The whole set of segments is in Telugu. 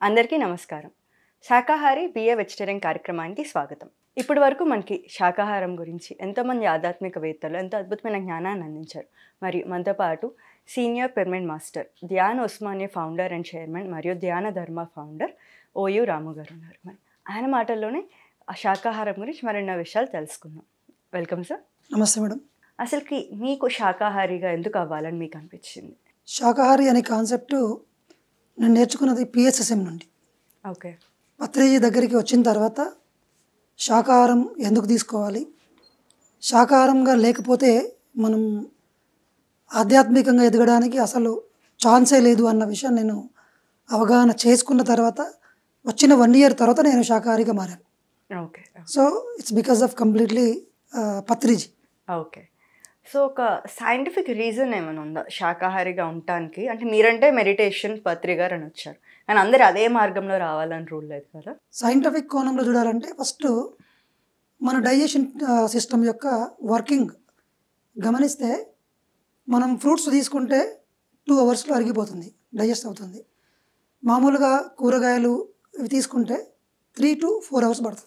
అందరికీ నమస్కారం శాకాహారి బిఏ వెజిటేరియన్ కార్యక్రమానికి స్వాగతం ఇప్పటి వరకు మనకి శాకాహారం గురించి ఎంతోమంది ఆధ్యాత్మికవేత్తలు ఎంతో అద్భుతమైన జ్ఞానాన్ని అందించారు మరియు మనతో పాటు సీనియర్ పిరమిడ్ మాస్టర్ ధ్యాన్ ఉస్మానియా ఫౌండర్ అండ్ చైర్మన్ మరియు ధ్యాన ధర్మ ఫౌండర్ ఓయు రాము గారు ఉన్నారు మరి ఆయన మాటల్లోనే ఆ శాకాహారం గురించి మరెన్నో విషయాలు తెలుసుకుందాం వెల్కమ్ సార్ నమస్తే మేడం అసలుకి మీకు శాకాహారిగా ఎందుకు అవ్వాలని మీకు అనిపించింది శాకాహారి అనే కాన్సెప్ట్ నేను నేర్చుకున్నది పిఎస్ఎస్ఎం నుండి ఓకే పత్రిజీ దగ్గరికి వచ్చిన తర్వాత శాకాహారం ఎందుకు తీసుకోవాలి శాకాహారంగా లేకపోతే మనం ఆధ్యాత్మికంగా ఎదగడానికి అసలు ఛాన్సే లేదు అన్న విషయం నేను అవగాహన చేసుకున్న తర్వాత వచ్చిన వన్ ఇయర్ తర్వాత నేను శాకాహారిగా మారాను okay so it's because of completely Patriji okay so ఒక సైంటిఫిక్ రీజన్ ఏమైనా ఉందా శాకాహారిగా ఉండటానికి అంటే మీరంటే మెడిటేషన్ పత్రిగారు అని వచ్చారు కానీ అందరు అదే మార్గంలో రావాలని రూల్ లేదు కదా సైంటిఫిక్ కోణంలో చూడాలంటే ఫస్ట్ మన డైజెషన్ సిస్టమ్ యొక్క వర్కింగ్ గమనిస్తే మనం ఫ్రూట్స్ తీసుకుంటే టూ అవర్స్లో అరిగిపోతుంది డైజెస్ట్ అవుతుంది మామూలుగా కూరగాయలు ఇవి తీసుకుంటే త్రీ టు ఫోర్ అవర్స్ పడుతుంది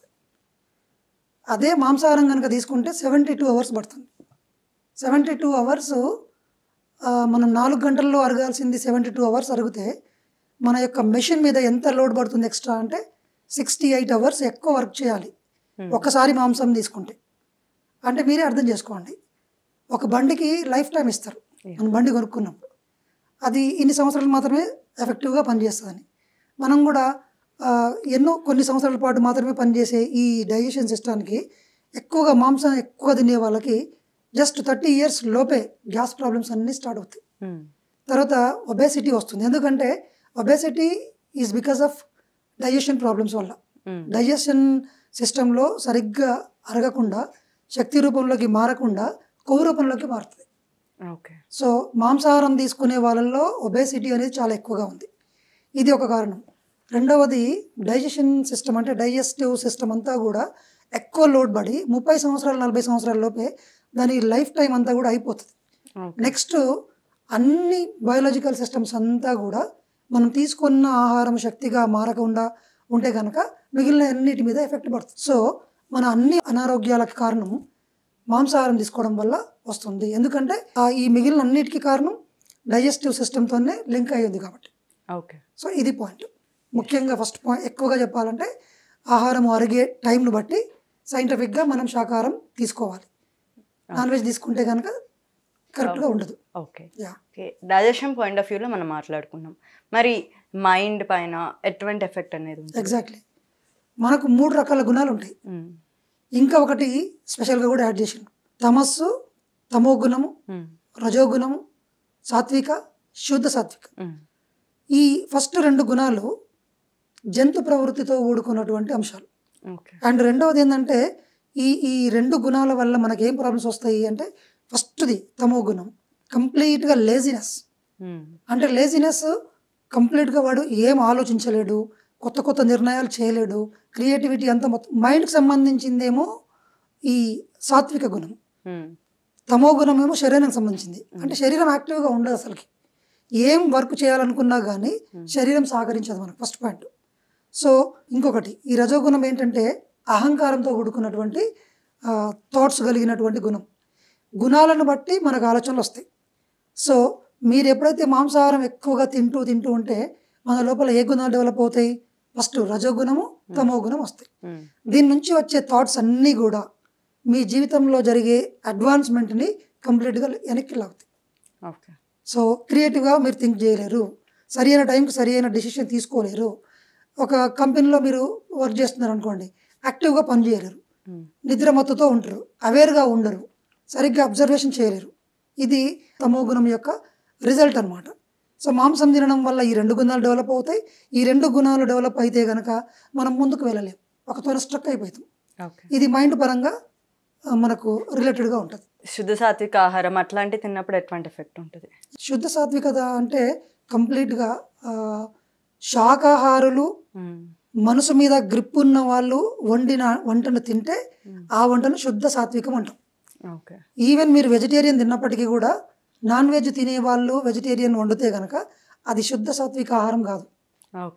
అదే మాంసాహారం కనుక తీసుకుంటే సెవెంటీ టూ అవర్స్ పడుతుంది సెవెంటీ టూ అవర్స్ మనం నాలుగు గంటల్లో అరగాల్సింది సెవెంటీ టూ అవర్స్ అరిగితే మన యొక్క మెషిన్ మీద ఎంత లోడ్ పడుతుంది ఎక్స్ట్రా అంటే సిక్స్టీ ఎయిట్ అవర్స్ ఎక్కువ వర్క్ చేయాలి ఒకసారి మాంసం తీసుకుంటే అంటే మీరే అర్థం చేసుకోండి ఒక బండికి లైఫ్ టైం ఇస్తారు మనం బండి కొనుక్కున్నప్పుడు అది ఇన్ని సంవత్సరాలు మాత్రమే ఎఫెక్టివ్గా పనిచేస్తుందని మనం కూడా ఆ, ఎన్నో కొన్ని సంవత్సరాల పాటు మాత్రమే పనిచేసే ఈ డైజెషన్ సిస్టానికి ఎక్కువగా మాంసం ఎక్కువ తినే వాళ్ళకి జస్ట్ థర్టీ ఇయర్స్ లోపే గ్యాస్ ప్రాబ్లమ్స్ అన్నీ స్టార్ట్ అవుతాయి తర్వాత ఒబేసిటీ వస్తుంది ఎందుకంటే obesity is because of digestion problems వల్ల డైజెషన్ సిస్టంలో సరిగ్గా అరగకుండా శక్తి రూపంలోకి మారకుండా కొవ్వు రూపంలోకి మారుతుంది ఓకే సో మాంసాహారం తీసుకునే వాళ్ళల్లో ఒబేసిటీ అనేది చాలా ఎక్కువగా ఉంది ఇది ఒక కారణం రెండవది డైజెషన్ సిస్టమ్ అంటే డైజెస్టివ్ సిస్టమ్ అంతా కూడా ఎక్కువ లోడ్ పడి ముప్పై సంవత్సరాలు నలభై సంవత్సరాల లోపే దాని లైఫ్ టైం అంతా కూడా అయిపోతుంది నెక్స్ట్ అన్ని బయోలాజికల్ సిస్టమ్స్ అంతా కూడా మనం తీసుకున్న ఆహారం శక్తిగా మారకుండా ఉంటే కనుక మిగిలిన అన్నిటి మీద ఎఫెక్ట్ పడుతుంది సో మన అన్ని అనారోగ్యాలకు కారణం మాంసాహారం తీసుకోవడం వల్ల వస్తుంది ఎందుకంటే ఆ ఈ మిగిలిన అన్నిటికీ కారణం డైజెస్టివ్ సిస్టమ్తోనే లింక్ అయి ఉంది కాబట్టి ఓకే సో ఇది పాయింట్ ముఖ్యంగా ఫస్ట్ పాయింట్ ఎక్కువగా చెప్పాలంటే ఆహారం అరిగే టైంను బట్టి సైంటిఫిక్గా మనం శాకాహారం తీసుకోవాలి నాన్ వెజ్ తీసుకుంటే కనుక కరెక్ట్గా ఉండదు okay ya okay digestion point of వ్యూలో మనం మాట్లాడుకున్నాం మరి మైండ్ పైన ఎటువంటి ఎఫెక్ట్ అనేది ఉంది ఎగ్జాక్ట్లీ మనకు మూడు రకాల గుణాలు ఉంటాయి ఇంకా ఒకటి స్పెషల్గా కూడా యాడ్ చేసిండు తమస్సు తమో గుణము రజోగుణము సాత్విక శుద్ధ సాత్విక ఈ ఫస్ట్ రెండు గుణాలు జంతు ప్రవృత్తితో కూడుకున్నటువంటి అంశాలు ఓకే అండ్ రెండవది ఏంటంటే ఈ ఈ రెండు గుణాల వల్ల మనకి ఏం ప్రాబ్లమ్స్ వస్తాయి అంటే ఫస్ట్ది తమో గుణం కంప్లీట్గా లేజినెస్ అంటే లేజినెస్ కంప్లీట్గా వాడు ఏం ఆలోచించలేడు కొత్త కొత్త నిర్ణయాలు చేయలేడు క్రియేటివిటీ అంతా మొత్తం మైండ్కి సంబంధించిందేమో ఈ సాత్విక గుణం తమో గుణం ఏమో శరీరానికి సంబంధించింది అంటే శరీరం యాక్టివ్గా ఉండదు అసలుకి ఏం వర్క్ చేయాలనుకున్నా కానీ శరీరం సహకరించదు మనకు ఫస్ట్ పాయింట్ సో ఇంకొకటి ఈ రజోగుణం ఏంటంటే అహంకారంతో కూడుకున్నటువంటి థాట్స్ కలిగినటువంటి గుణం గుణాలను బట్టి మనకు ఆలోచనలు వస్తాయి సో మీరు ఎప్పుడైతే మాంసాహారం ఎక్కువగా తింటూ తింటూ ఉంటే మన లోపల ఏ గుణాలు డెవలప్ అవుతాయి ఫస్ట్ రజోగుణము తమో గుణం వస్తాయి దీని నుంచి వచ్చే థాట్స్ అన్నీ కూడా మీ జీవితంలో జరిగే అడ్వాన్స్మెంట్ని కంప్లీట్గా వెనక్కి లాగుతాయి ఓకే సో క్రియేటివ్గా మీరు థింక్ చేయలేరు సరి అయిన టైంకి సరి అయిన డెసిషన్ తీసుకోలేరు ఒక కంపెనీలో మీరు వర్క్ చేస్తున్నారు అనుకోండి యాక్టివ్గా పనిచేయలేరు నిద్ర మత్తుతో ఉంటారు అవేర్గా ఉండరు సరిగ్గా అబ్జర్వేషన్ చేయలేరు ఇది తమో గుణం యొక్క రిజల్ట్ అనమాట సో మాంసం తినడం వల్ల ఈ రెండు గుణాలు డెవలప్ అవుతాయి ఈ రెండు గుణాలు డెవలప్ అయితే కనుక మనం ముందుకు వెళ్ళలేం ఒకతో స్ట్రక్ అయిపోతాం ఓకే ఇది మైండ్ పరంగా ఆ, మనకు రిలేటెడ్గా ఉంటుంది శుద్ధ సాత్విక ఆహారం అట్లాంటివి తిన్నప్పుడు ఎటువంటి ఎఫెక్ట్ ఉంటుంది శుద్ధ సాత్వికత అంటే కంప్లీట్గా ఆ, శాకాహారులు మనసు మీద గ్రిప్ ఉన్న వాళ్ళు వండిన వంటను తింటే ఆ వంటను శుద్ధ సాత్వికం అంటాం ఓకే ఈవెన్ మీరు వెజిటేరియన్ తిన్నప్పటికీ కూడా నాన్ వెజ్ తినే వాళ్ళు వెజిటేరియన్ వండితే కనుక అది శుద్ధ సాత్విక ఆహారం కాదు ఓకే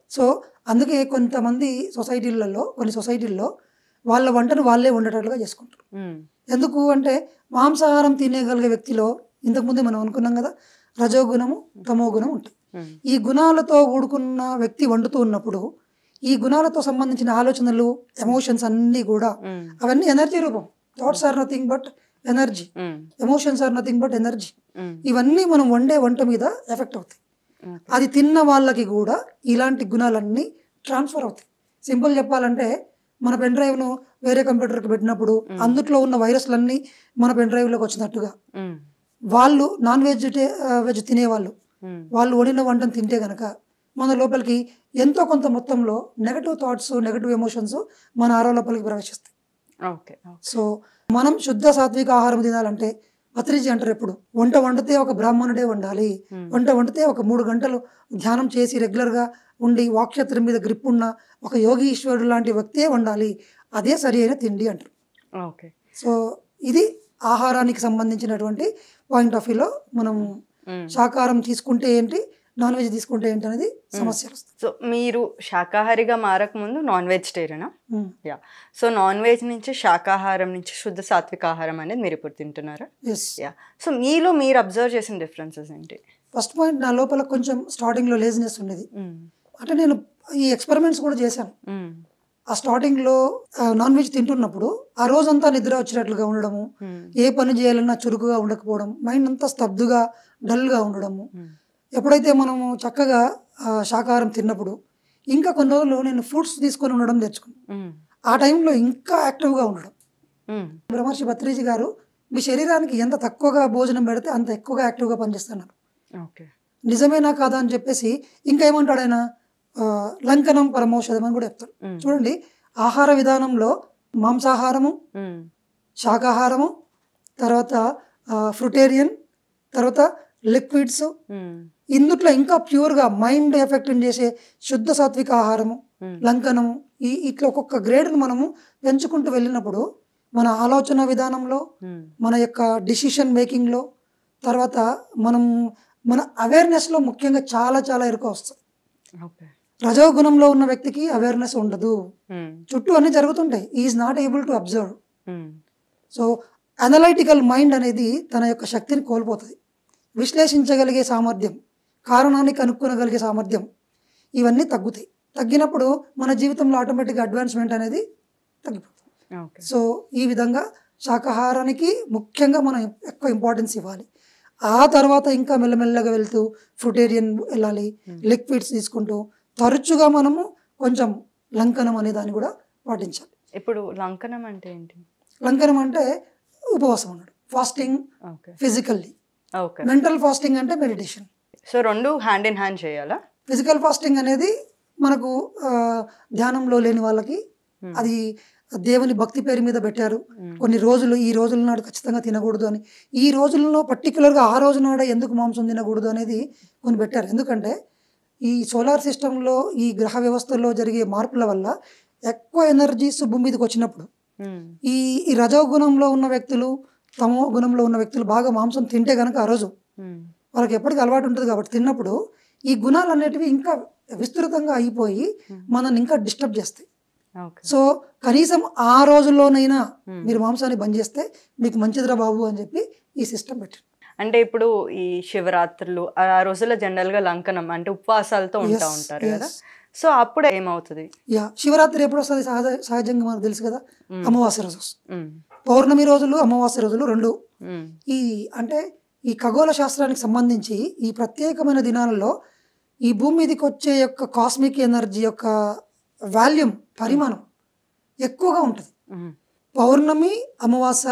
సో అందుకే కొంతమంది సొసైటీలలో కొన్ని సొసైటీల్లో వాళ్ళ వంటను వాళ్ళే వండేటట్లుగా చేసుకుంటారు ఉమ్, ఎందుకు అంటే మాంసాహారం తినేగలిగే వ్యక్తిలో ఇంతకుముందే మనం అనుకున్నాం కదా రజోగుణము తమో గుణం ఉంటాయి ఉమ్, ఈ గుణాలతో కూడుకున్న వ్యక్తి వండుతూ ఉన్నప్పుడు ఈ గుణాలతో సంబంధించిన ఆలోచనలు ఎమోషన్స్ అన్నీ కూడా ఉమ్, అవన్నీ ఎనర్జీ రూపం thoughts are nothing but energy um, emotions are nothing but energy um, ఇవన్నీ మనం వండే వంట మీద ఎఫెక్ట్ అవుతాయి ఓకే. అది తిన్న వాళ్ళకి కూడా ఇలాంటి గుణాలన్నీ ట్రాన్స్ఫర్ అవుతాయి సింపుల్ చెప్పాలంటే మన పెన్ డ్రైవ్ను వేరే కంప్యూటర్కి పెట్టినప్పుడు అందుట్లో ఉన్న వైరస్లన్నీ మన పెన్ డ్రైవ్లోకి వచ్చినట్టుగా ఉమ్, వాళ్ళు నాన్ వెజ్ వెజ్ తినేవాళ్ళు ఉమ్, వాళ్ళు వండిన వంటను తింటే గనక మన లోపలికి ఎంతో కొంత మొత్తంలో నెగటివ్ థాట్స్ నెగటివ్ ఎమోషన్స్ మన ఆరో లోపలికి ప్రవేశిస్తాయి ఓకే సో మనం శుద్ధ సాత్విక ఆహారం తినాలంటే పత్రిజీ అంటారు ఎప్పుడు వంట వండితే ఒక బ్రాహ్మణుడే వండాలి ఉమ్, వంట వండితే ఒక మూడు గంటలు ధ్యానం చేసి రెగ్యులర్గా ఉండి వాక్షేత్రం మీద గ్రిప్ ఉన్న ఒక యోగీశ్వరుడు లాంటి వ్యక్తే వండాలి అదే సరి అయిన తిండి అంటారు ఓకే సో ఇది ఆహారానికి సంబంధించినటువంటి పాయింట్ ఆఫ్ వ్యూలో మనం ఉమ్. శాకాహారం తీసుకుంటే ఏంటి నాన్ వెజ్ తీసుకుంటే ఏంటి అనేది సమస్యలు వస్తాయి సో మీరు శాకాహారిగా మారకముందు నాన్ వెజిటేరియనా um. Ya so non veg నుంచి శాకాహారం నుంచి శుద్ధ సాత్విక ఆహారం అనేది మీరు ఇప్పుడు తింటున్నారా ఎస్ యా సో మీలో మీరు అబ్జర్వ్ చేసిన డిఫరెన్సెస్ ఏంటి ఫస్ట్ పాయింట్ నా లోపల కొంచెం స్టార్టింగ్లో లేజినెస్ ఉండేది ఉమ్, అంటే నేను ఈ ఎక్స్పెరిమెంట్స్ కూడా చేశాను ఉమ్, ఆ స్టార్టింగ్లో నాన్ వెజ్ తింటున్నప్పుడు ఆ రోజంతా నిద్ర వచ్చినట్లుగా ఉండడము ఉమ్, ఏ పని చేయాలన్నా చురుకుగా ఉండకపోవడం మైండ్ అంతా స్తబ్దుగా డల్గా ఉండడము ఉమ్, ఎప్పుడైతే మనము చక్కగా ఆ, శాకాహారం తిన్నప్పుడు ఇంకా కొన్ని రోజులు నేను ఫ్రూట్స్ తీసుకొని ఉండడం తెచ్చుకున్నాను ఉమ్, ఆ టైంలో ఇంకా యాక్టివ్గా ఉండడం ఉమ్, బ్రహ్మర్షి భత్రిజీ గారు మీ శరీరానికి ఎంత తక్కువగా భోజనం పెడితే అంత ఎక్కువగా యాక్టివ్గా పనిచేస్తున్నారు ఓకే నిజమేనా కాదా అని చెప్పేసి ఇంకా ఏమంటాడు ఆయన ఆ, లంకనం పరమౌషధం అని కూడా చెప్తాడు ఉమ్, చూడండి ఆహార విధానంలో మాంసాహారము ఉమ్, శాకాహారము తర్వాత ఫ్రుటేరియన్ తర్వాత లిక్విడ్స్ ఉమ్, ఇందుట్లో ఇంకా ప్యూర్గా మైండ్ ఎఫెక్ట్ చేసే శుద్ధ సాత్విక ఆహారము ఉమ్, లంకనము ఈ ఇట్లా ఒక్కొక్క గ్రేడ్ను మనము పెంచుకుంటూ వెళ్ళినప్పుడు మన ఆలోచన విధానంలో ఉమ్, మన యొక్క డిసిషన్ మేకింగ్లో తర్వాత మనం మన అవేర్నెస్లో ముఖ్యంగా చాలా చాలా ఇరుక వస్తుంది ఓకే రజోగుణంలో ఉన్న వ్యక్తికి అవేర్నెస్ ఉండదు ఉమ్, చుట్టూ అన్నీ జరుగుతుంటాయి is not able to observe um, so analytical mind అనేది తన యొక్క శక్తిని కోల్పోతుంది విశ్లేషించగలిగే సామర్థ్యం కారణాన్ని కనుక్కోగలిగే సామర్థ్యం ఇవన్నీ తగ్గుతాయి తగ్గినప్పుడు మన జీవితంలో ఆటోమేటిక్గా అడ్వాన్స్మెంట్ అనేది తగ్గిపోతుంది ఓకే సో ఈ విధంగా శాకాహారానికి ముఖ్యంగా మనం ఎక్కువ ఇంపార్టెన్స్ ఇవ్వాలి ఆ తర్వాత ఇంకా మెల్లమెల్లగా వెళ్తూ ఫ్రుటేరియన్ వెళ్ళాలి లిక్విడ్స్ తీసుకుంటూ తరచుగా మనము కొంచెం లంకనం అనే దాన్ని కూడా పాటించాలి ఇప్పుడు లంకనం అంటే ఏంటి లంకనం అంటే ఉపవాసం ఉండడం fasting okay physically okay mental fasting అంటే మెడిటేషన్ సో రెండు హ్యాండ్ ఇన్ హ్యాండ్ చేయాలా ఫిజికల్ ఫాస్టింగ్ అనేది మనకు ఆ, ధ్యానంలో లేని వాళ్ళకి Hmm. అది దేవుని భక్తి పేరు మీద పెట్టారు ఉమ్, కొన్ని రోజులు ఈ రోజుల నాడు ఖచ్చితంగా తినకూడదు అని ఈ రోజుల్లో పర్టికులర్గా ఆ రోజు నాడే ఎందుకు మాంసం తినకూడదు అనేది కొన్ని పెట్టారు ఎందుకంటే ఈ సోలార్ సిస్టంలో ఈ గ్రహ వ్యవస్థల్లో జరిగే మార్పుల వల్ల ఎక్కువ ఎనర్జీస్ భూమి మీదకి వచ్చినప్పుడు ఉమ్, ఈ ఈ రజోగుణంలో ఉన్న వ్యక్తులు తమో గుణంలో ఉన్న వ్యక్తులు బాగా మాంసం తింటే కనుక ఆ రోజు ఉమ్, వాళ్ళకి ఎప్పటికీ అలవాటు ఉంటుంది కాబట్టి తిన్నప్పుడు ఈ గుణాలు అనేటివి ఇంకా విస్తృతంగా అయిపోయి మనల్ని ఇంకా డిస్టర్బ్ చేస్తాయి ఓకే సో కనీసం ఆ రోజుల్లోనైనా Hmm. మీరు మాంసాన్ని బంద్ చేస్తే మీకు మంచిదిరా బాబు అని చెప్పి ఈ సిస్టమ్ పెట్టారు అంటే ఇప్పుడు ఈ శివరాత్రులు ఆ రోజుల్లో జనరల్ గా లంకనం అంటే ఉపవాసాలతో ఉంటా Yes, ఉంటారు కదా yes. సో అప్పుడు ఏమవుతుంది యా శివరాత్రి ఎప్పుడు వస్తుంది సహజ సహజంగా మనకు తెలుసు కదా Hmm. అమావాస్య రోజు వస్తుంది ఉమ్, పౌర్ణమి రోజులు అమావాస్య రోజులు రెండు ఉమ్, ఈ అంటే ఈ ఖగోళ శాస్త్రానికి సంబంధించి ఈ ప్రత్యేకమైన దినాలలో ఈ భూమి మీదకి వచ్చే యొక్క కాస్మిక్ ఎనర్జీ యొక్క వాల్యూమ్ పరిమాణం ఎక్కువగా ఉంటుంది ఉమ్, పౌర్ణమి అమావాస్య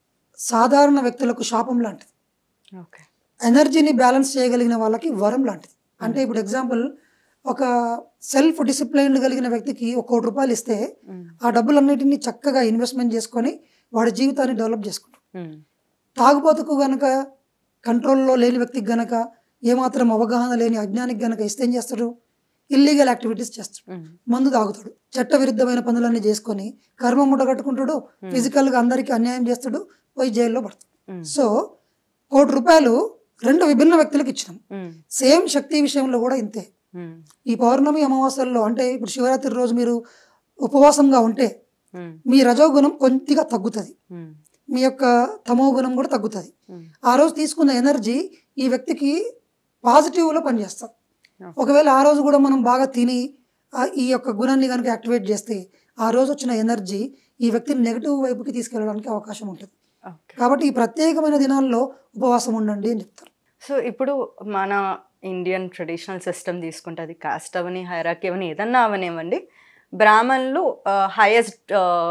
సాధారణ వ్యక్తులకు శాపం లాంటిది ఓకే ఎనర్జీని బ్యాలెన్స్ చేయగలిగిన వాళ్ళకి వరం లాంటిది అంటే ఇప్పుడు ఎగ్జాంపుల్ ఒక సెల్ఫ్ డిసిప్లైన్ కలిగిన వ్యక్తికి ఒక కోటి రూపాయలు ఇస్తే ఉమ్, ఆ డబ్బులన్నిటిని చక్కగా ఇన్వెస్ట్మెంట్ చేసుకొని వాడి జీవితాన్ని డెవలప్ చేసుకుంటాడు ఉమ్, తాగుబోతుకు గనక కంట్రోల్లో లేని వ్యక్తికి గనక ఏమాత్రం అవగాహన లేని అజ్ఞానికి గనక ఇస్తే ఏం చేస్తాడు ఇల్లీగల్ యాక్టివిటీస్ చేస్తాడు ఉమ్, మందు తాగుతాడు చట్ట విరుద్ధమైన పనులన్నీ చేసుకొని కర్మ మూట కట్టుకుంటాడు ఫిజికల్గా అందరికీ అన్యాయం చేస్తాడు పోయి జైల్లో పడతాడు ఉమ్, సో కోటి రూపాయలు రెండు విభిన్న వ్యక్తులకు ఇచ్చినాం ఉమ్, సేమ్ శక్తి విషయంలో కూడా ఇంతే ఉమ్, ఈ పౌర్ణమి అమావాస్యల్లో అంటే ఇప్పుడు శివరాత్రి రోజు మీరు ఉపవాసంగా ఉంటే ఉమ్, మీ రజోగుణం కొద్దిగా తగ్గుతుంది ఉమ్, మీ యొక్క తమో గుణం కూడా తగ్గుతుంది ఉమ్, ఆ రోజు తీసుకున్న ఎనర్జీ ఈ వ్యక్తికి పాజిటివ్లో పనిచేస్తుంది ఒకవేళ ఆ రోజు కూడా మనం బాగా తిని ఆ ఈ యొక్క గుణాన్ని కనుక యాక్టివేట్ చేస్తే ఆ రోజు వచ్చిన ఎనర్జీ ఈ వ్యక్తిని నెగిటివ్ వైపుకి తీసుకెళ్ళడానికి అవకాశం ఉంటుంది ఓకే కాబట్టి ఈ ప్రత్యేకమైన దినాల్లో ఉపవాసం ఉండండి అని చెప్తారు సో ఇప్పుడు మన ఇండియన్ ట్రెడిషనల్ సిస్టమ్ తీసుకుంటే అది కాస్ట్ అవని హైరాకీ అవని ఏదన్నా అవనివ్వండి బ్రాహ్మణులు హైయెస్ట్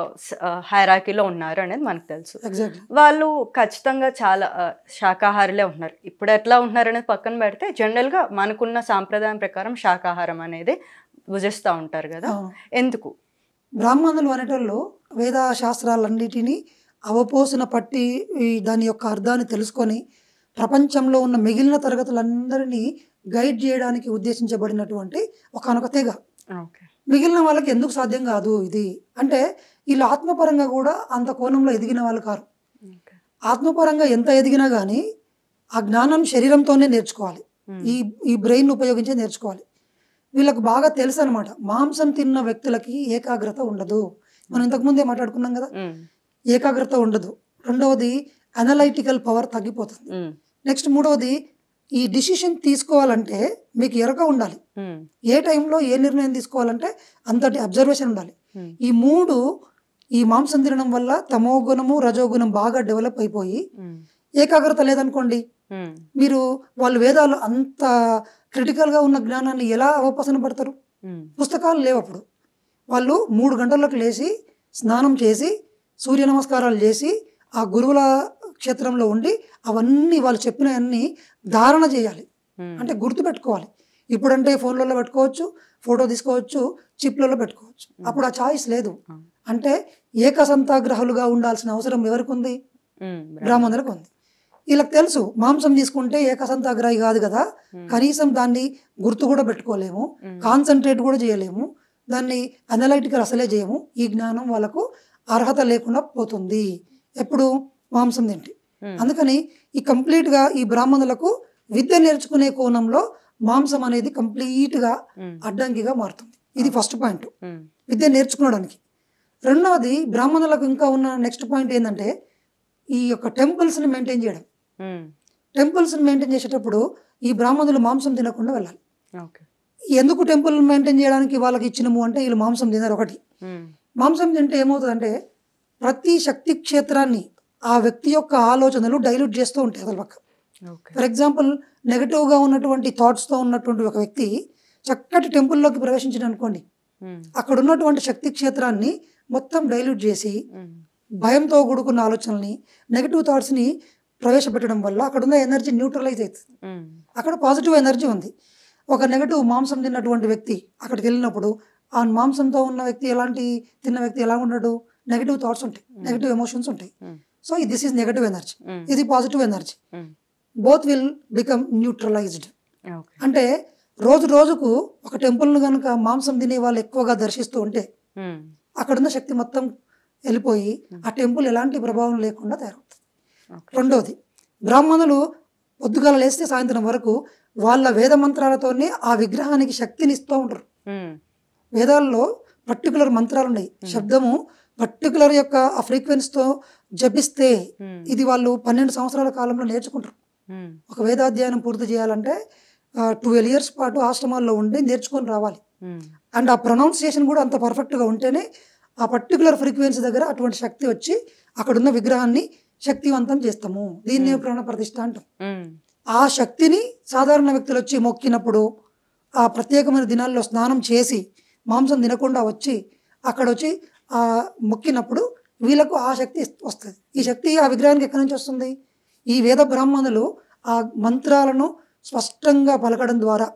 హైరాకీలో ఉన్నారు అనేది మనకు తెలుసు ఎగ్జాక్ట్లీ వాళ్ళు ఖచ్చితంగా చాలా ఆ, శాకాహారులే ఉంటున్నారు ఇప్పుడు ఎట్లా ఉంటున్నారు అనేది పక్కన పెడితే జనరల్గా మనకున్న సాంప్రదాయం ప్రకారం శాకాహారం అనేది భుజిస్తూ ఉంటారు కదా ఎందుకు బ్రాహ్మణులు అనేటోళ్ళు వేద శాస్త్రాలన్నిటినీ అవపోసిన పట్టి ఈ దాని యొక్క అర్థాన్ని తెలుసుకొని ప్రపంచంలో ఉన్న మిగిలిన తరగతులందరినీ గైడ్ చేయడానికి ఉద్దేశించబడినటువంటి ఒకనొక తెగ ఓకే మిగిలిన వాళ్ళకి ఎందుకు సాధ్యం కాదు ఇది అంటే వీళ్ళు ఆత్మపరంగా కూడా అంత కోణంలో ఎదిగిన వాళ్ళు కారు ఆత్మపరంగా ఎంత ఎదిగినా కానీ ఆ జ్ఞానం శరీరంతోనే నేర్చుకోవాలి ఈ ఈ బ్రెయిన్ ఉపయోగించే నేర్చుకోవాలి వీళ్ళకి బాగా తెలుసు అనమాట మాంసం తిన్న వ్యక్తులకి ఏకాగ్రత ఉండదు మనం ఇంతకుముందే మాట్లాడుకున్నాం కదా ఏకాగ్రత ఉండదు రెండవది అనలైటికల్ పవర్ తగ్గిపోతుంది నెక్స్ట్ మూడవది ఈ డిసిషన్ తీసుకోవాలంటే మీకు ఎరక ఉండాలి ఏ టైంలో ఏ నిర్ణయం తీసుకోవాలంటే అంతటి అబ్జర్వేషన్ ఉండాలి ఈ మూడు ఈ మాంసం తినడం వల్ల తమో గుణము రజోగుణం బాగా డెవలప్ అయిపోయి ఏకాగ్రత లేదనుకోండి మీరు వాళ్ళు వేదాలు అంత క్రిటికల్గా ఉన్న జ్ఞానాన్ని ఎలా అవపోసన పడతారు పుస్తకాలు లేవు అప్పుడు వాళ్ళు మూడు గంటలకు లేచి స్నానం చేసి సూర్య నమస్కారాలు చేసి ఆ గురువుల క్షేత్రంలో ఉండి అవన్నీ వాళ్ళు చెప్పినవన్నీ ధారణ చేయాలి అంటే గుర్తు పెట్టుకోవాలి ఇప్పుడంటే ఫోన్లలో పెట్టుకోవచ్చు ఫోటో తీసుకోవచ్చు చిప్లలో పెట్టుకోవచ్చు అప్పుడు ఆ చాయిస్ లేదు అంటే ఏకసంతాగ్రహులుగా ఉండాల్సిన అవసరం ఎవరికి ఉంది బ్రాహ్మణులకు ఉంది వీళ్ళకి తెలుసు మాంసం తీసుకుంటే ఏకసంతాగ్రహి కాదు కదా కనీసం దాన్ని గుర్తు కూడా పెట్టుకోలేము కాన్సన్ట్రేట్ కూడా చేయలేము దాన్ని అనలైటికల్ అసలే చేయము ఈ జ్ఞానం వాళ్ళకు అర్హత లేకుండా పోతుంది ఎప్పుడు మాంసం తింటే అందుకని ఈ కంప్లీట్గా ఈ బ్రాహ్మణులకు విద్య నేర్చుకునే కోణంలో మాంసం అనేది కంప్లీట్గా అడ్డంకిగా మారుతుంది ఇది ఫస్ట్ పాయింట్ విద్య నేర్చుకోవడానికి రెండవది బ్రాహ్మణులకు ఇంకా ఉన్న నెక్స్ట్ పాయింట్ ఏంటంటే ఈ యొక్క టెంపుల్స్ని మెయింటైన్ చేయడం టెంపుల్స్ని మెయింటైన్ చేసేటప్పుడు ఈ బ్రాహ్మణులు మాంసం తినకుండా వెళ్ళాలి ఓకే ఎందుకు టెంపుల్ మెయింటైన్ చేయడానికి వాళ్ళకి ఇచ్చినము అంటే వీళ్ళు మాంసం తినరు ఒకటి మాంసం తింటే ఏమవుతుందంటే ప్రతి శక్తి క్షేత్రాన్ని ఆ వ్యక్తి యొక్క ఆలోచనలు డైల్యూట్ చేస్తూ ఉంటాయి అసలు పక్క ఓకే ఫర్ ఎగ్జాంపుల్ నెగటివ్గా ఉన్నటువంటి థాట్స్తో ఉన్నటువంటి ఒక వ్యక్తి చక్కటి టెంపుల్లోకి ప్రవేశించిన అనుకోండి అక్కడ ఉన్నటువంటి శక్తి క్షేత్రాన్ని మొత్తం డైల్యూట్ చేసి భయంతో కూడుకున్న ఆలోచనల్ని నెగటివ్ థాట్స్ని ప్రవేశపెట్టడం వల్ల అక్కడ ఉన్న ఎనర్జీ న్యూట్రలైజ్ అవుతుంది అక్కడ పాజిటివ్ ఎనర్జీ ఉంది ఒక నెగటివ్ మాంసం తిన్నటువంటి వ్యక్తి అక్కడికి వెళ్ళినప్పుడు ఆ మాంసంతో ఉన్న వ్యక్తి ఎలాంటి తిన్న వ్యక్తి ఎలా ఉండడు నెగటివ్ థాట్స్ ఉంటాయి నెగటివ్ ఎమోషన్స్ ఉంటాయి so this is negative energy ఇది positive energy both will become neutralized okay అంటే రోజు రోజుకు ఒక టెంపుల్ను కనుక మాంసం తినే వాళ్ళు ఎక్కువగా దర్శిస్తూ ఉంటే అక్కడున్న శక్తి మొత్తం వెళ్ళిపోయి ఆ టెంపుల్ ఎలాంటి ప్రభావం లేకుండా తయారవుతుంది రెండవది బ్రాహ్మణులు పొద్దుగాల లేస్తే సాయంత్రం వరకు వాళ్ళ వేద మంత్రాలతోనే ఆ విగ్రహానికి శక్తిని ఇస్తూ ఉంటారు వేదాల్లో పర్టికులర్ మంత్రాలు ఉన్నాయి శబ్దము పర్టికులర్ యొక్క ఆ ఫ్రీక్వెన్సీతో జపిస్తే ఇది వాళ్ళు పన్నెండు సంవత్సరాల కాలంలో నేర్చుకుంటారు ఒక వేదాధ్యయనం పూర్తి చేయాలంటే ట్వెల్వ్ ఇయర్స్ పాటు ఆశ్రమాల్లో ఉండి నేర్చుకొని రావాలి అండ్ ఆ ప్రొనౌన్సియేషన్ కూడా అంత పర్ఫెక్ట్గా ఉంటేనే ఆ పర్టికులర్ ఫ్రీక్వెన్సీ దగ్గర అటువంటి శక్తి వచ్చి అక్కడున్న విగ్రహాన్ని శక్తివంతం చేస్తాము దీన్నే ప్రాణ ప్రతిష్ఠ అంటాం ఆ శక్తిని సాధారణ వ్యక్తులు వచ్చి మొక్కినప్పుడు ఆ ప్రత్యేకమైన దినాల్లో స్నానం చేసి మాంసం తినకుండా వచ్చి అక్కడ వచ్చి ఆ మొక్కినప్పుడు వీళ్ళకు ఆ శక్తి వస్తుంది ఈ శక్తి ఆ విగ్రహానికి ఎక్కడి నుంచి వస్తుంది ఈ వేద బ్రాహ్మణులు ఆ మంత్రాలను స్పష్టంగా పలకడం ద్వారా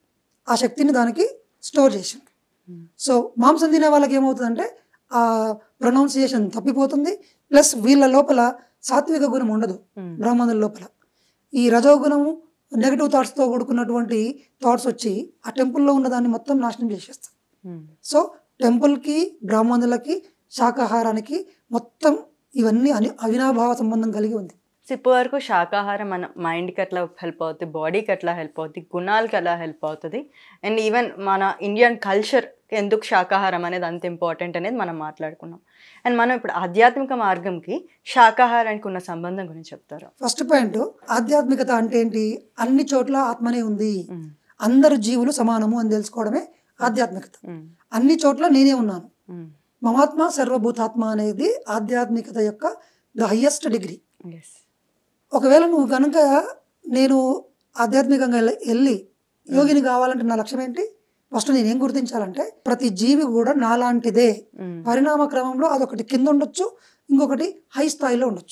ఆ శక్తిని దానికి స్టోర్ చేసింది సో మాంసం తినే వాళ్ళకి ఏమవుతుందంటే ఆ ప్రొనౌన్సియేషన్ తప్పిపోతుంది ప్లస్ వీళ్ళ లోపల సాత్విక గుణం ఉండదు బ్రాహ్మణుల లోపల ఈ రజోగుణము నెగటివ్ థాట్స్తో కూడుకున్నటువంటి థాట్స్ వచ్చి ఆ టెంపుల్లో ఉన్న దాన్ని మొత్తం నాశనం చేసేస్తాయి సో టెంపుల్కి బ్రాహ్మణులకి శాకాహారానికి మొత్తం ఇవన్నీ అని అవినాభావ సంబంధం కలిగి ఉంది సో ఇప్పటి వరకు శాకాహారం మన మైండ్కి ఎట్లా హెల్ప్ అవుతుంది బాడీకి ఎట్లా హెల్ప్ అవుతుంది గుణాలకి ఎలా హెల్ప్ అవుతుంది అండ్ ఈవెన్ మన ఇండియన్ కల్చర్ ఎందుకు శాకాహారం అనేది అంత ఇంపార్టెంట్ అనేది మనం మాట్లాడుకున్నాం అండ్ మనం ఇప్పుడు ఆధ్యాత్మిక మార్గంకి శాకాహారానికి ఉన్న సంబంధం గురించి చెప్తారు ఫస్ట్ పాయింట్ ఆధ్యాత్మికత అంటే ఏంటి అన్ని చోట్ల ఆత్మనే ఉంది అందరు జీవులు సమానము అని తెలుసుకోవడమే ఆధ్యాత్మికత అన్ని చోట్ల నేనే ఉన్నాను మమాత్మ సర్వభూతాత్మ అనేది ఆధ్యాత్మికత యొక్క ద హయ్యెస్ట్ డిగ్రీ ఎస్ ఒకవేళ నువ్వు కనుక నేను ఆధ్యాత్మికంగా వెళ్ళ- వెళ్ళి యోగిని కావాలంటే నా లక్ష్యం ఏంటి ఫస్ట్ నేను ఏం గుర్తించాలంటే ప్రతి జీవి కూడా నాలాంటిదే పరిణామ క్రమంలో అదొకటి కింద ఉండొచ్చు ఇంకొకటి హై స్థాయిలో ఉండొచ్చు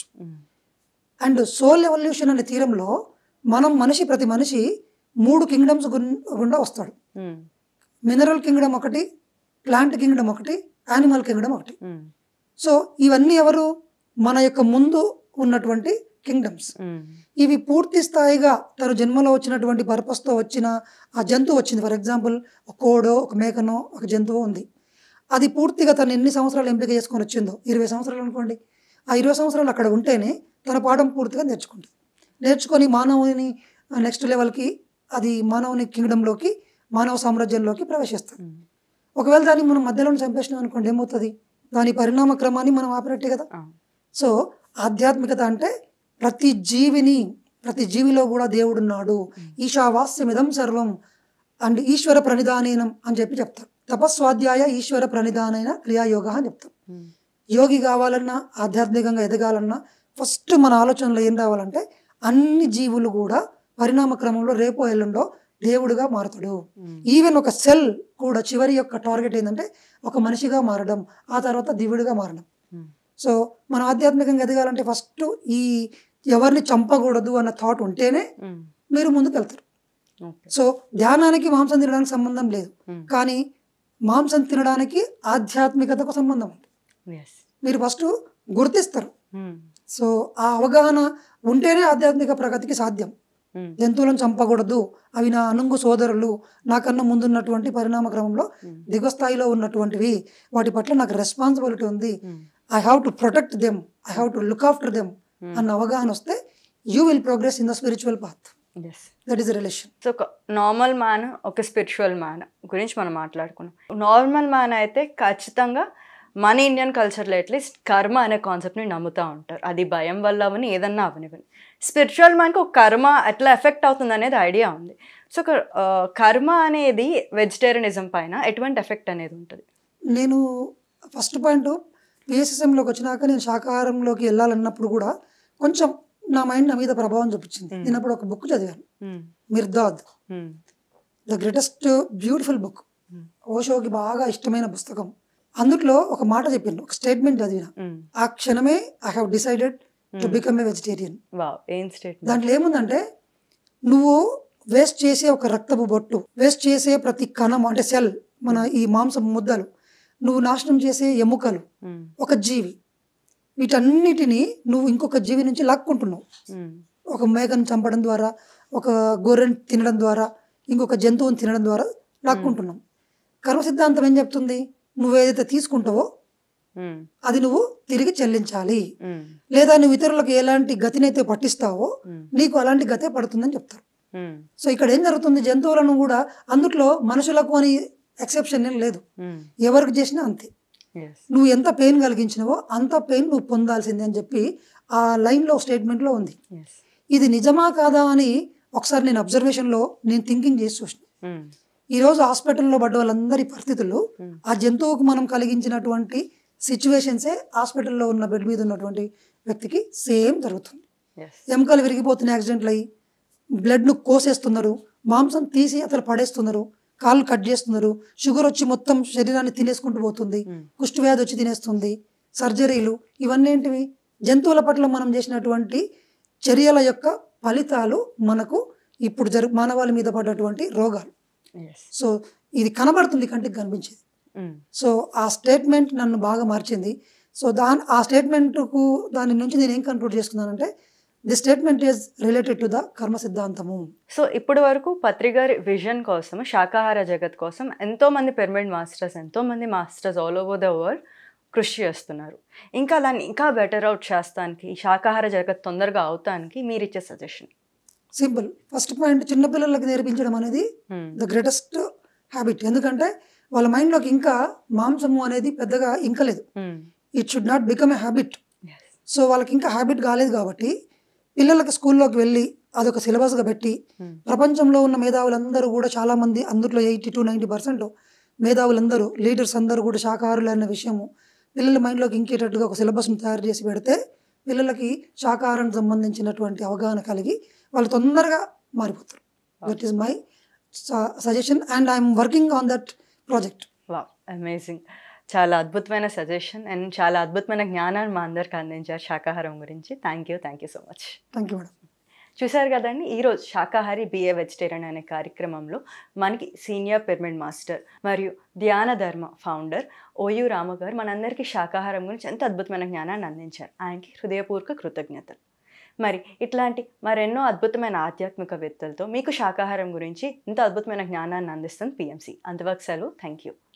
అండ్ సోల్ ఎవల్యూషన్ అనే తీరంలో మనం మనిషి ప్రతి మనిషి మూడు కింగ్డమ్స్ గుండా వస్తాడు మినరల్ కింగ్డమ్ ఒకటి ప్లాంట్ కింగ్డమ్ ఒకటి యానిమల్ కింగ్డమ్ ఒకటి సో ఇవన్నీ ఎవరు మన యొక్క ముందు ఉన్నటువంటి కింగ్డమ్స్ ఇవి పూర్తి స్థాయిగా తన జన్మలో వచ్చినటువంటి పర్పస్తో వచ్చిన ఆ జంతువు వచ్చింది ఫర్ ఎగ్జాంపుల్ ఒక కోడో ఒక మేకనో ఒక జంతువు ఉంది అది పూర్తిగా తను ఎన్ని సంవత్సరాలు ఎంపిక చేసుకొని వచ్చిందో ఇరవై సంవత్సరాలు అనుకోండి ఆ ఇరవై సంవత్సరాలు అక్కడ ఉంటేనే తన పాఠం పూర్తిగా నేర్చుకుంటుంది నేర్చుకొని మానవుని నెక్స్ట్ లెవెల్కి అది మానవుని కింగ్డంలోకి మానవ సామ్రాజ్యంలోకి ప్రవేశిస్తుంది ఒకవేళ దాన్ని మనం మధ్యలో చంపేసినాం అనుకోండి ఏమవుతుంది దాని పరిణామ క్రమాన్ని మనం ఆపినట్టే కదా సో ఆధ్యాత్మికత అంటే ప్రతి జీవిని ప్రతి జీవిలో కూడా దేవుడు ఉన్నాడు ఈశావాస్యమిదం సర్వం అండ్ ఈశ్వర ప్రణిధానేనం అని చెప్పి చెప్తారు తపస్వాధ్యాయ ఈశ్వర ప్రణిధానైన క్రియాయోగ అని చెప్తాం యోగి కావాలన్నా ఆధ్యాత్మికంగా ఎదగాలన్నా ఫస్ట్ మన ఆలోచనలో ఏం రావాలంటే అన్ని జీవులు కూడా పరిణామ క్రమంలో రేపో ఎల్లుండో దేవుడిగా మారుతాడు ఈవెన్ ఒక సెల్ కూడా చివరి యొక్క టార్గెట్ ఏంటంటే ఒక మనిషిగా మారడం ఆ తర్వాత దివుడిగా మారడం సో మనం ఆధ్యాత్మికంగా ఎదగాలంటే ఫస్ట్ ఈ ఎవరిని చంపకూడదు అన్న థాట్ ఉంటేనే మీరు ముందుకు వెళ్తారు ఓకే సో ధ్యానానికి మాంసం తినడానికి సంబంధం లేదు కానీ మాంసం తినడానికి ఆధ్యాత్మికతకు సంబంధం ఉంది ఎస్ మీరు ఫస్ట్ గుర్తిస్తారు సో ఆ అవగాహన ఉంటేనే ఆధ్యాత్మిక ప్రగతికి సాధ్యం జంతువులను చంపకూడదు అవి నా అనుంగు సోదరులు నాకన్నా ముందున్నటువంటి పరిణామ క్రమంలో దిగువ స్థాయిలో ఉన్నటువంటివి వాటి పట్ల నాకు రెస్పాన్సిబిలిటీ ఉంది I have to protect them I have to look after them అన్న అవగాహన వస్తే you will progress in the spiritual path yes that is relation so ఒక నార్మల్ మ్యాన్ ఒక స్పిరిచువల్ మ్యాన్ గురించి మనం మాట్లాడుకున్నాం నార్మల్ మ్యాన్ అయితే ఖచ్చితంగా మన ఇండియన్ కల్చర్లో అట్లీస్ట్ కర్మ అనే కాన్సెప్ట్ని నమ్ముతూ ఉంటారు అది భయం వల్ల అవని ఏదన్నా అవనివ్వని స్పిరిచువల్ మ్యాన్కి ఒక కర్మ ఎట్లా ఎఫెక్ట్ అవుతుంది అనేది ఐడియా ఉంది సో ఒక ఆ, కర్మ అనేది వెజిటేరియనిజం పైన ఎటువంటి ఎఫెక్ట్ అనేది ఉంటుంది నేను ఫస్ట్ పాయింట్ పిఎస్ఎస్ఎంలోకి వచ్చినాక నేను శాకాహారంలోకి వెళ్ళాలన్నప్పుడు కూడా కొంచెం నా మైండ్ నా మీద ప్రభావం చూపించింది Hmm. నేను అప్పుడు ఒక బుక్ చదివాను Mirdad the greatest beautiful book ఓషోకి బాగా ఇష్టమైన పుస్తకం అందుట్లో ఒక మాట చెప్పిండు ఒక స్టేట్మెంట్ చదివిన ఆ క్షణమే I have decided to become a vegetarian వా ఏం స్టేట్మెంట్ దాంట్లో ఏముందంటే నువ్వు వేస్ట్ చేసే ఒక రక్తపు బొట్టు వేస్ట్ చేసే ప్రతి కణం అంటే సెల్ మన ఈ మాంసం ముద్దలు నువ్వు నాశనం చేసే ఎముకలు ఒక జీవి వీటన్నిటిని నువ్వు ఇంకొక జీవి నుంచి లాక్కుంటున్నావు ఒక మేకను చంపడం ద్వారా ఒక గొర్రెని తినడం ద్వారా ఇంకొక జంతువుని తినడం ద్వారా లాక్కుంటున్నాం కర్మ సిద్ధాంతం ఏం చెప్తుంది నువ్వు ఏదైతే తీసుకుంటావో అది నువ్వు తిరిగి చెల్లించాలి లేదా నువ్వు ఇతరులకు ఎలాంటి గతినైతే పట్టిస్తావో నీకు అలాంటి గతే పడుతుందని చెప్తారు సో ఇక్కడ ఏం జరుగుతుంది జంతువులను కూడా అందుట్లో మనుషులకు అని ఎక్సెప్షన్ ఏం లేదు ఎవరికి చేసినా అంతే ఎస్ నువ్వు ఎంత పెయిన్ కలిగించినవో అంత పెయిన్ నువ్వు పొందాల్సిందే అని చెప్పి ఆ లైన్లో స్టేట్మెంట్లో ఉంది ఎస్ ఇది నిజమా కాదా అని ఒకసారి నేను అబ్జర్వేషన్లో నేను థింకింగ్ చేసి చూసిన ఈరోజు హాస్పిటల్లో పడ్డ వాళ్ళందరి పరిస్థితులు ఆ జంతువుకు మనం కలిగించినటువంటి సిచ్యువేషన్సే హాస్పిటల్లో ఉన్న బెడ్ మీద ఉన్నటువంటి వ్యక్తికి సేమ్ జరుగుతుంది ఎస్ ఎముకలు విరిగిపోతున్న యాక్సిడెంట్లు అయ్యి బ్లడ్ను కోసేస్తున్నారు మాంసం తీసి అతను పడేస్తున్నారు కాళ్ళు కట్ చేస్తున్నారు షుగర్ వచ్చి మొత్తం శరీరాన్ని తినేసుకుంటూ పోతుంది కుష్టి వ్యాధి వచ్చి తినేస్తుంది సర్జరీలు ఇవన్నీ ఏంటివి జంతువుల పట్ల మనం చేసినటువంటి చర్యల యొక్క ఫలితాలు మనకు ఇప్పుడు జరు మానవాళి మీద పడ్డటువంటి రోగాలు ఎస్ సో ఇది కనబడుతుంది కంటికి కనిపించేది సో ఆ స్టేట్మెంట్ నన్ను బాగా మార్చింది సో దాని ఆ స్టేట్మెంట్కు దాని నుంచి నేను ఏం కన్క్లూడ్ చేసుకున్నానంటే the statement is related to the karma సిద్ధాంతము సో ఇప్పటి వరకు పత్రిగారి విజన్ కోసం శాకాహార జగత్ కోసం ఎంతో మంది పిరమిడ్ మాస్టర్స్ ఎంతో మంది masters all over the world కృషి చేస్తున్నారు ఇంకా దాన్ని ఇంకా బెటర్ అవుట్ చేస్తానికి ఈ శాకాహార జగత్ తొందరగా అవుతానికి మీరు ఇచ్చే సజెషన్ సింపుల్ ఫస్ట్ పాయింట్ చిన్నపిల్లలకి నేర్పించడం అనేది ద గ్రేటెస్ట్ హ్యాబిట్ ఎందుకంటే వాళ్ళ మైండ్లోకి ఇంకా మాంసము అనేది పెద్దగా ఇంకలేదు it should not become a habit so వాళ్ళకి ఇంకా హ్యాబిట్ కాలేదు కాబట్టి పిల్లలకి స్కూల్లోకి వెళ్ళి అదొక సిలబస్గా పెట్టి ప్రపంచంలో ఉన్న మేధావులందరూ కూడా చాలామంది అందులో ఎయిటీ టు నైంటీ పర్సెంట్ మేధావులందరూ లీడర్స్ అందరూ కూడా శాకాహారులు అన్న విషయము పిల్లల మైండ్లోకి ఇంకేటట్టుగా ఒక సిలబస్ని తయారు చేసి పెడితే పిల్లలకి శాకాహారానికి సంబంధించినటువంటి అవగాహన కలిగి వాళ్ళు తొందరగా మారిపోతారు that is my suggestion and I'm working on that project వా అమేజింగ్ చాలా అద్భుతమైన సజెషన్ అండ్ చాలా అద్భుతమైన జ్ఞానాన్ని మా అందరికి అందించారు శాకాహారం గురించి thank you thank you so much thank you madam చూశారు కదండి ఈరోజు శాకాహారి బిఏ వెజిటేరియన్ అనే కార్యక్రమంలో మనకి సీనియర్ పిరమిడ్ మాస్టర్ మరియు ధ్యాన ధర్మ ఫౌండర్ ఓయు రామ గారు మనందరికీ శాకాహారం గురించి ఎంత అద్భుతమైన జ్ఞానాన్ని అందించారు ఆయనకి హృదయపూర్వక కృతజ్ఞతలు మరి ఇట్లాంటి మరెన్నో అద్భుతమైన ఆధ్యాత్మికవేత్తలతో మీకు శాకాహారం గురించి ఇంత అద్భుతమైన జ్ఞానాన్ని అందిస్తుంది పిఎంసి అంతవరకు సెలవు థ్యాంక్ యూ